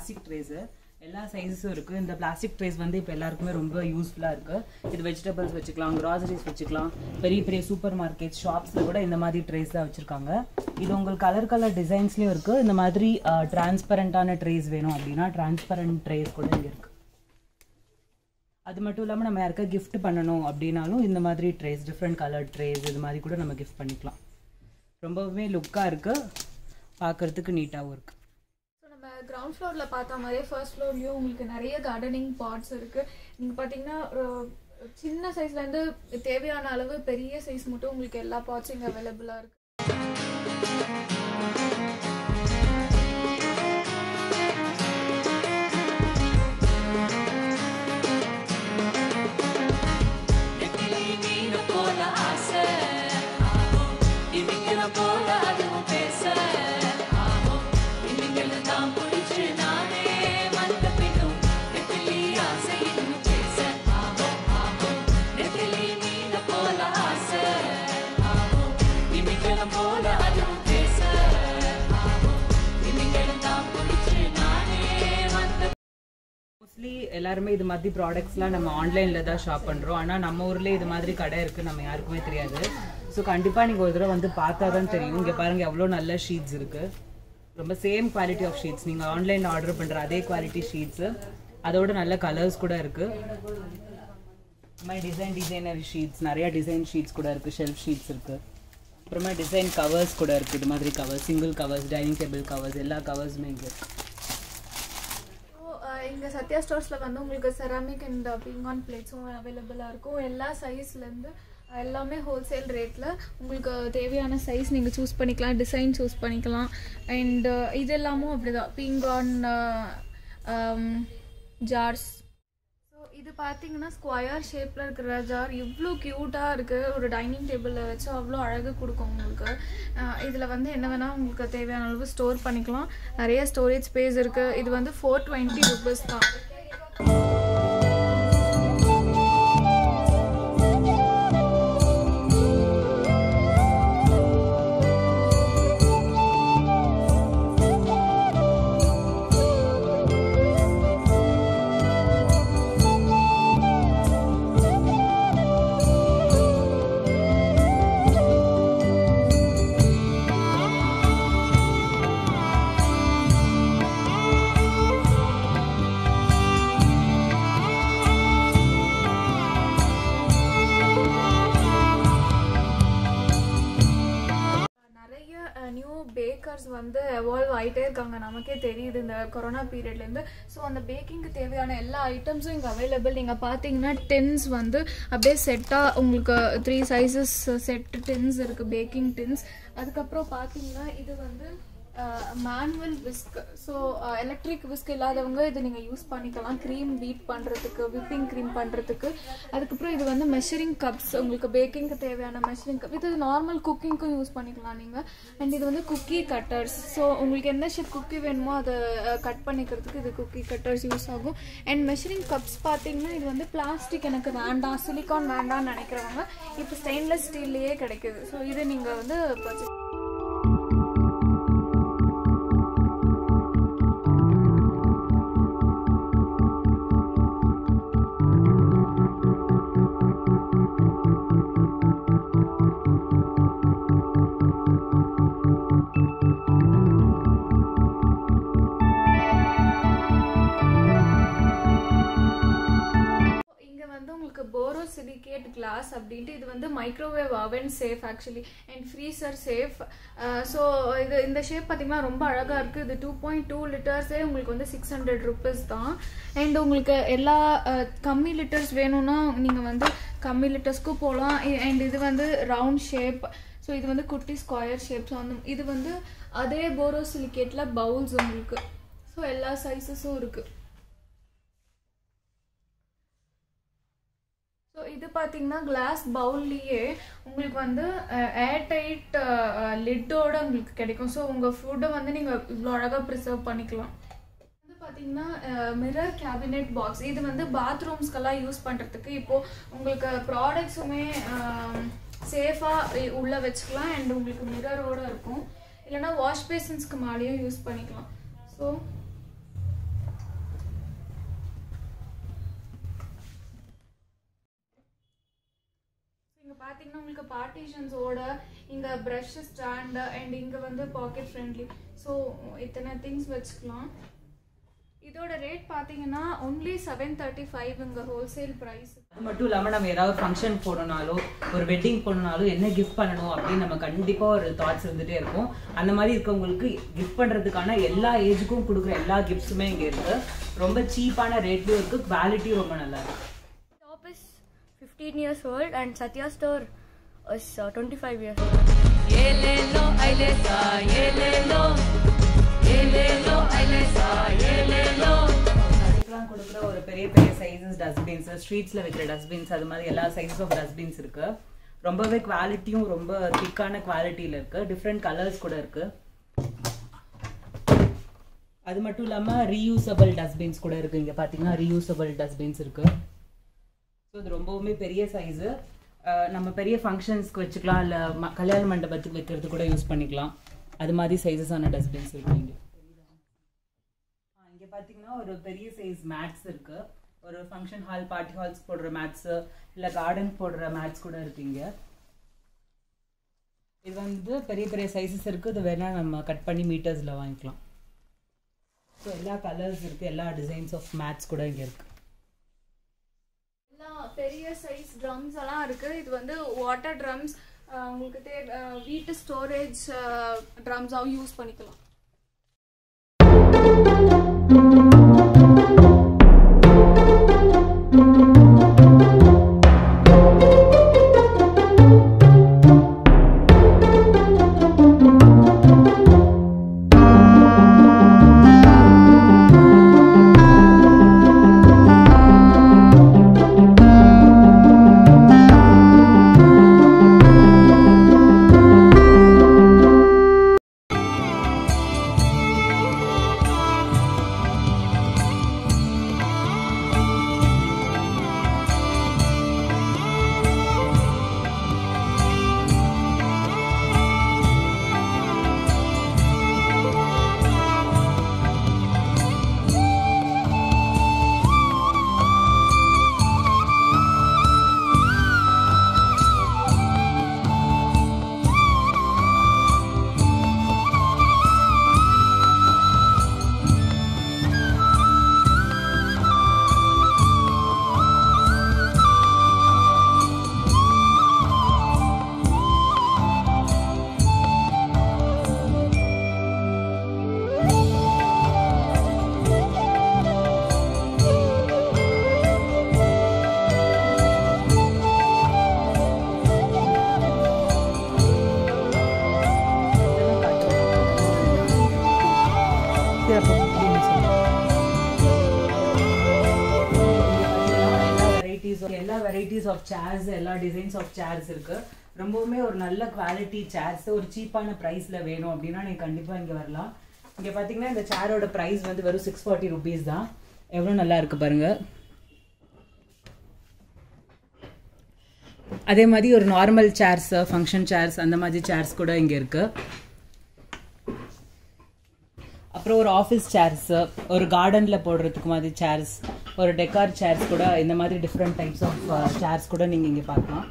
Plastic trays எல்லா சைஸஸும் இருக்குது இந்த பிளாஸ்டிக் ட்ரேஸ் வந்து இப்போ எல்லாருக்குமே ரொம்ப யூஸ்ஃபுல்லாக இருக்குது இது வெஜிடபிள்ஸ் வச்சுக்கலாம் கிராசரிஸ் வச்சுக்கலாம் பெரிய பெரிய சூப்பர் மார்க்கெட் ஷாப்ஸில் கூட இந்த மாதிரி ட்ரேஸ் தான் வச்சுருக்காங்க இது உங்களுக்கு கலர் கலர் டிசைன்ஸ்லேயும் இருக்குது இந்த மாதிரி டிரான்ஸ்பரண்ட்டான ட்ரேஸ் வேணும் அப்படின்னா டிரான்ஸ்பரண்ட் ட்ரேஸ் கூட இங்கே இருக்குது அது மட்டும் இல்லாமல் நம்ம யாருக்கா gift பண்ணணும் அப்படின்னாலும் இந்த மாதிரி ட்ரேஸ் டிஃப்ரெண்ட் கலர் ட்ரேஸ் இது மாதிரி கூட நம்ம கிஃப்ட் பண்ணிக்கலாம் ரொம்பவுமே லுக்காக இருக்குது பார்க்குறதுக்கு நீட்டாகவும் இருக்குது ஸோ நம்ம கிரவுண்ட் ஃப்ளோரில் பார்த்த மாதிரியே ஃபர்ஸ்ட் ஃப்ளோர்லேயும் உங்களுக்கு நிறைய கார்டனிங் பாட்ஸ் இருக்குது நீங்கள் பார்த்தீங்கன்னா ஒரு சின்ன சைஸ்லேருந்து தேவையான அளவு பெரிய சைஸ் மட்டும் உங்களுக்கு எல்லா பாட்ஸும் இங்கே அவைலபிளாக இருக்குது நெத்திலி மீன போல ஆசை ஆஹோ இமிங்கிற போல அதுவும் பேச ஆஹோ இமிங்கிற தான் பிடிச்சு நானே வந்த பின்னும் நெத்திலி ஆசை இன்னும் பேச ஆஹோ ஆஹோ நெத்திலி மீன போல ஆசை ஆஹோ இமிங்கிற போல அதுவும் பேச ஆஹோ இமிங்கிற தான் பிடிச்சு நானே வந்த மோஸ்ட்லி எல்லாருமே இது மாதிரி ப்ராடக்ட்ஸ்லாம் நம்ம ஆன்லைனில் தான் ஷாப் பண்ணுறோம் ஆனால் நம்ம ஊர்லேயே இது மாதிரி கடை இருக்குது நம்ம யாருக்குமே தெரியாது ஸோ கண்டிப்பாக நீங்கள் ஒரு தடவை வந்து பார்த்தா தான் தெரியும் இங்கே பாருங்கள் எவ்வளோ நல்ல ஷீட்ஸ் இருக்குது ரொம்ப சேம் குவாலிட்டி ஆஃப் ஷீட்ஸ் நீங்கள் ஆன்லைனில் ஆர்டர் பண்ணுற அதே குவாலிட்டி ஷீட்ஸு அதோட நல்ல கலர்ஸ் கூட இருக்குது இந்த மாதிரி டிசைன் டிசைனர் ஷீட்ஸ் நிறைய டிசைன் ஷீட்ஸ் கூட இருக்குது ஷெல்ஃப் ஷீட்ஸ் இருக்குது அப்புறமா டிசைன் கவர்ஸ் கூட இருக்குது இது மாதிரி covers single covers dining table covers எல்லா கவர்ஸுமே இங்கே இருக்குது ஸோ இங்கே சத்யா ஸ்டோர்ஸில் வந்து உங்களுக்கு செராமிக் அண்ட் பிங்கான் பிளேட்ஸும் அவைலபிளாக இருக்கும் எல்லா சைஸ்லேருந்து எல்லாமே ஹோல்சேல் ரேட்டில் உங்களுக்கு தேவையான சைஸ் நீங்கள் சூஸ் பண்ணிக்கலாம் டிசைன் சூஸ் பண்ணிக்கலாம் அண்ட் இது எல்லாமும் அப்படி தான் பீங்கான் ஜார்ஸ் ஸோ இது பார்த்தீங்கன்னா ஸ்கொயர் ஷேப்பில் இருக்கிற ஜார் இவ்வளோ க்யூட்டாக இருக்குது ஒரு டைனிங் டேபிளில் வச்சு அவ்வளோ அழகு கொடுக்கும் உங்களுக்கு இதில் வந்து என்ன வேணால் உங்களுக்கு தேவையான அளவு ஸ்டோர் பண்ணிக்கலாம் நிறைய ஸ்டோரேஜ் ஸ்பேஸ் இருக்குது இது வந்து ஃபோர் டுவெண்ட்டி ருபீஸ் தான் நிறைய நியூ பேக்கர்ஸ் வந்து எவால்வ் ஆகிட்டே இருக்காங்க நமக்கே தெரியுது இந்த கொரோனா பீரியட்லேருந்து ஸோ அந்த பேக்கிங்க்கு தேவையான எல்லா ஐட்டம்ஸும் இங்கே அவைலபிள் நீங்கள் பார்த்தீங்கன்னா டென்ஸ் வந்து அப்படியே செட்டாக உங்களுக்கு த்ரீ சைஸஸ் செட் டென்ஸ் இருக்குது பேக்கிங் டென்ஸ் அதுக்கப்புறம் பார்த்தீங்கன்னா இது வந்து manual whisk so electric whisk இல்லாதவங்க இது நீங்கள் யூஸ் பண்ணிக்கலாம் க்ரீம் பீட் பண்ணுறதுக்கு விப்பிங் க்ரீம் பண்ணுறதுக்கு அதுக்கப்புறம் இது வந்து மெஷரிங் கப்ஸ் உங்களுக்கு பேக்கிங்க்கு தேவையான மெஷரிங் கப் இது நார்மல் குக்கிங்க்கும் யூஸ் பண்ணிக்கலாம் நீங்கள் அண்ட் இது வந்து குக்கி கட்டர்ஸ் ஸோ உங்களுக்கு எந்த ஷேப் குக்கி வேணுமோ அதை கட் பண்ணிக்கிறதுக்கு இது குக்கி கட்டர்ஸ் யூஸ் ஆகும் அண்ட் மெஷரிங் கப்ஸ் பார்த்தீங்கன்னா இது வந்து பிளாஸ்டிக் எனக்கு வேண்டாம் சிலிக்கான் வேண்டாம்னு நினைக்கிறவங்க இப்போ ஸ்டெயின்லெஸ் ஸ்டீல்லையே கிடைக்குது ஸோ இது நீங்கள் வந்து purchase இங்க வந்து உங்களுக்கு போரோ சிலிகேட் கிளாஸ் அப்படின்ட்டு இது வந்து microwave oven safe actually and freezer safe so இது இந்த ஷேப் பார்த்தீங்கன்னா ரொம்ப அழகாக இருக்குது இது டூ பாயிண்ட் டூ லிட்டர்ஸே உங்களுக்கு வந்து சிக்ஸ் ஹண்ட்ரட் ருபீஸ் தான் அண்ட் உங்களுக்கு எல்லா அஹ், கம்மி லிட்டர்ஸ் வேணும்னா நீங்கள் வந்து கம்மி லிட்டர்ஸ்க்கும் போகலாம் அண்ட் இது வந்து ரவுண்ட் ஷேப் ஸோ இது வந்து குட்டி ஸ்கொயர் ஷேப் ஸோ அந்த இது வந்து அதே போரோ சிலிகேட்டில் பவுல்ஸ் உங்களுக்கு ஸோ எல்லா சைஸஸும் இருக்குது ஸோ இது பார்த்தீங்கன்னா கிளாஸ் பவுல்லையே உங்களுக்கு வந்து ஏர் டைட் லிட்டோட உங்களுக்கு கிடைக்கும் ஸோ உங்கள் ஃபுட்டை வந்து நீங்கள் இவ்வளோ அழகாக ப்ரிசர்வ் பண்ணிக்கலாம் வந்து பார்த்தீங்கன்னா மிரர் கேபினெட் பாக்ஸ் இது வந்து பாத்ரூம்ஸ்க்கெல்லாம் யூஸ் பண்ணுறதுக்கு இப்போது உங்களுக்கு ப்ராடக்ட்ஸுமே சேஃபாக உள்ளே வச்சுக்கலாம் அண்ட் உங்களுக்கு மிரரோட இருக்கும் இல்லைன்னா வாஷ் பேசின்ஸ்க்கு மேலேயும் யூஸ் பண்ணிக்கலாம் ஸோ பார்த்தீங்கன்னா உங்களுக்கு பார்ட்டிஷன்ஸோட இங்கே ப்ரஷ் ஸ்டாண்டு அண்ட் இங்கே வந்து பாக்கெட் ஃப்ரெண்ட்லி ஸோ இத்தனை திங்ஸ் வச்சுக்கலாம் இதோட ரேட் பார்த்தீங்கன்னா ஒன்லி செவன் தேர்ட்டி ஃபைவ் இங்கே ஹோல்சேல் ப்ரைஸ் அது மட்டும் இல்லாமல் நம்ம ஏதாவது ஃபங்க்ஷன் போடணும்னாலோ ஒரு வெட்டிங் போடணும்னாலும் என்ன கிஃப்ட் பண்ணணும் அப்படின்னு நம்ம கண்டிப்பாக ஒரு தாட்ஸ் இருந்துகிட்டே இருக்கும் அந்த மாதிரி இருக்கவங்களுக்கு கிஃப்ட் பண்ணுறதுக்கான எல்லா ஏஜுக்கும் கொடுக்குற எல்லா கிஃப்ட்ஸுமே இங்கே இருக்குது ரொம்ப சீப்பான ரேட்லையும் இருக்குது குவாலிட்டியும் ரொம்ப நல்லா இருக்கு Shop is 15 years old and Satya store is uh, 25 years old. ஏலேலோ ஐலேசா ஏலேலோ ஏலேலோ ஐலேசா ஏலேலோ அதுக்கெல்லாம் கொடுக்குற ஒரு பெரிய பெரிய சைஸஸ் டஸ்ட்பின்ஸ் ஸ்ட்ரீட்ஸில் வைக்கிற டஸ்ட்பின்ஸ் அது மாதிரி எல்லா சைஸஸ் ஆஃப் டஸ்ட்பின்ஸ் இருக்கு ரொம்பவே குவாலிட்டியும் ரொம்ப திக்கான குவாலிட்டியில் இருக்கு டிஃப்ரெண்ட் கலர்ஸ் கூட இருக்கு அது மட்டும் இல்லாமல் ரீயூசபிள் டஸ்ட்பின்ஸ் கூட இருக்கு இங்கே பார்த்தீங்கன்னா ரீயூசபிள் டஸ்ட்பின்ஸ் இருக்கு ஸோ இது ரொம்பவுமே பெரிய சைஸு நம்ம பெரிய ஃபங்க்ஷன்ஸ்க்கு வச்சுக்கலாம் இல்லை கல்யாண மண்டபத்துக்கு வைக்கிறது கூட யூஸ் பண்ணிக்கலாம் அது மாதிரி சைஸஸான டஸ்ட்பின்ஸ் இருக்கு இங்கே ஆ, இங்க பாத்தீங்கன்னா ஒரு பெரிய சைஸ் மேட்ஸ் இருக்கு ஒரு ஃபங்க்ஷன் ஹால் பார்ட்டி ஹால்ஸ் போடுற மேட்ஸ் இல்ல கார்டன் போடுற மேட்ஸ் கூட இருக்கு இங்க இது வந்து பெரிய பெரிய சைஸஸ் இருக்கு இது வேணா நம்ம கட் பண்ணி மீட்டர்ஸ்ல வாங்கிக்கலாம் ஸோ எல்லா கலர்ஸ் இருக்கு எல்லா டிசைன்ஸ் ஆஃப் மேட்ஸ் கூட இங்க இருக்கு எல்லாம் பெரிய சைஸ் ட்ரம்ஸ் எல்லாம் இருக்கு இது வந்து வாட்டர் ட்ரம்ஸ் உங்களுக்கு தேவை அஹ், வீட்டு ஸ்டோரேஜ் ட்ரம்ஸாகவும் யூஸ் பண்ணிக்கலாம் வெரைட்டிஸ் எல்லா வெரைட்டிஸ் ஆஃப் சேர்ஸ் எல்லா டிசைன்ஸ் ஆஃப் சேர்ஸ் இருக்கு ரொம்பவுமே ஒரு நல்ல குவாலிட்டி சேர்ஸ் ஒரு சீப்பான ப்ரைஸ்ல வேணும் அப்படின்னா நீங்க கண்டிப்பா இங்க வரலாம் இங்க பாத்தீங்கன்னா இந்த சேரோட பிரைஸ் வந்து வெறும் சிக்ஸ் ஃபார்ட்டி ருபீஸ் தான் எவ்வளவு நல்லா இருக்கு பாருங்க அதே மாதிரி ஒரு நார்மல் சேர்ஸ் ஃபங்க்ஷன் சேர்ஸ் அந்த மாதிரி சேர்ஸ் கூட இங்க இருக்கு அப்புறம் ஒரு ஆஃபீஸ் சேர்ஸ் ஒரு கார்டனில் போடுறதுக்கு மாதிரி சேர்ஸ் ஒரு டெக்கார் சேர்ஸ் கூட இந்த மாதிரி டிஃப்ரெண்ட் டைப்ஸ் ஆஃப் சேர்ஸ் கூட நீங்கள் இங்கே பார்க்கலாம்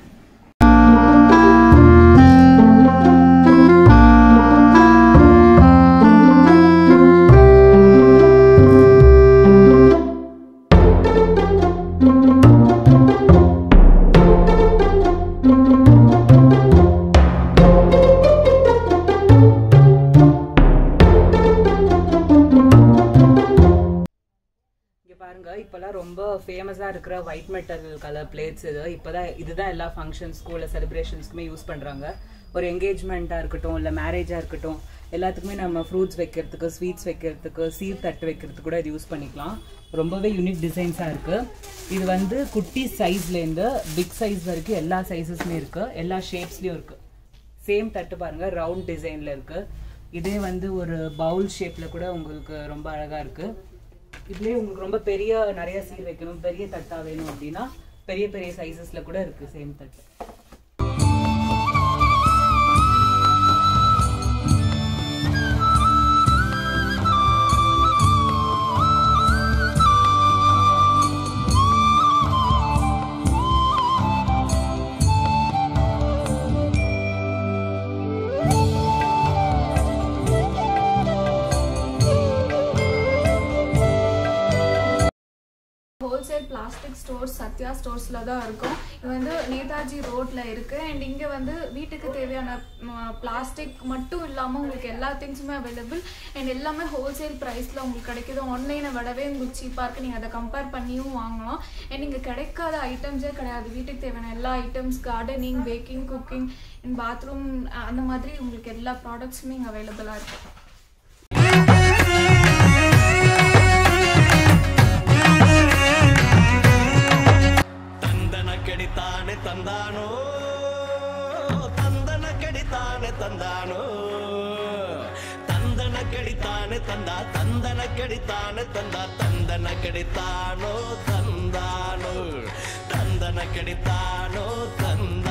இங்க பாருங்க இப்பெல்லாம் ரொம்ப ஃபேமஸா இருக்கிற ஒயிட் மெட்டல் கலர் பிளேட்ஸ் இது இப்பதான் இதுதான் எல்லா ஃபங்க்ஷன் ஸ்கூல்ல செலிப்ரேஷன்ஸ்க்குமே யூஸ் பண்றாங்க ஒரு என்கேஜ்மெண்ட்டா இருக்கட்டும் இல்ல மேரேஜா இருக்கட்டும் எல்லாத்துக்குமே நம்ம ஃப்ரூட்ஸ் வைக்கிறதுக்கு ஸ்வீட்ஸ் வைக்கிறதுக்கு சீர் தட்டு வைக்கிறதுக்கு கூட இது யூஸ் பண்ணிக்கலாம் ரொம்பவே யூனிக் டிசைன்ஸா இருக்கு இது வந்து குட்டி சைஸ்ல இருந்து பிக் சைஸ் வரைக்கும் எல்லா சைஸஸுமே இருக்கு எல்லா ஷேப்ஸ்லயும் இருக்கு சேம் தட்டு பாருங்க ரவுண்ட் டிசைன்ல இருக்கு இதே வந்து ஒரு பவுல் ஷேப்ல கூட உங்களுக்கு ரொம்ப அழகா இருக்கு இதுலயே உங்களுக்கு ரொம்ப பெரிய நிறைய சீர் வைக்கணும் பெரிய தட்டா வேணும் அப்படின்னா பெரிய பெரிய சைஸஸ்ல கூட இருக்கு சேம் தட்டு ஸ்டோர்ஸ் சத்யா ஸ்டோர்ஸில் தான் இருக்கும் இது வந்து நேதாஜி ரோட்ல இருக்கு அண்ட் இங்கே வந்து வீட்டுக்கு தேவையான பிளாஸ்டிக் மட்டும் இல்லாமல் உங்களுக்கு எல்லா திங்ஸுமே அவைலபிள் அண்ட் எல்லாமே ஹோல்சேல் ப்ரைஸில் உங்களுக்கு கிடைக்குது ஆன்லைனை விடவே உங்களுக்கு சீப்பாக இருக்குது நீங்கள் அதை கம்பேர் பண்ணியும் வாங்கலாம் அண்ட் இங்கே கிடைக்காத ஐட்டம்ஸே கிடையாது வீட்டுக்கு தேவையான எல்லா items gardening baking cooking and bathroom அந்த மாதிரி உங்களுக்கு எல்லா ப்ராடக்ட்ஸுமே இங்கே அவைலபிளாக இருக்குது தந்தன கெடித்தானே தந்தானோ தந்தன கெடித்தானே தந்தானோ தந்தன கெடித்தானே தந்தா தந்தன கெடித்தானே தந்தா தந்தன கெடித்தானோ தந்தானோ தந்தன கெடித்தானோ தந்த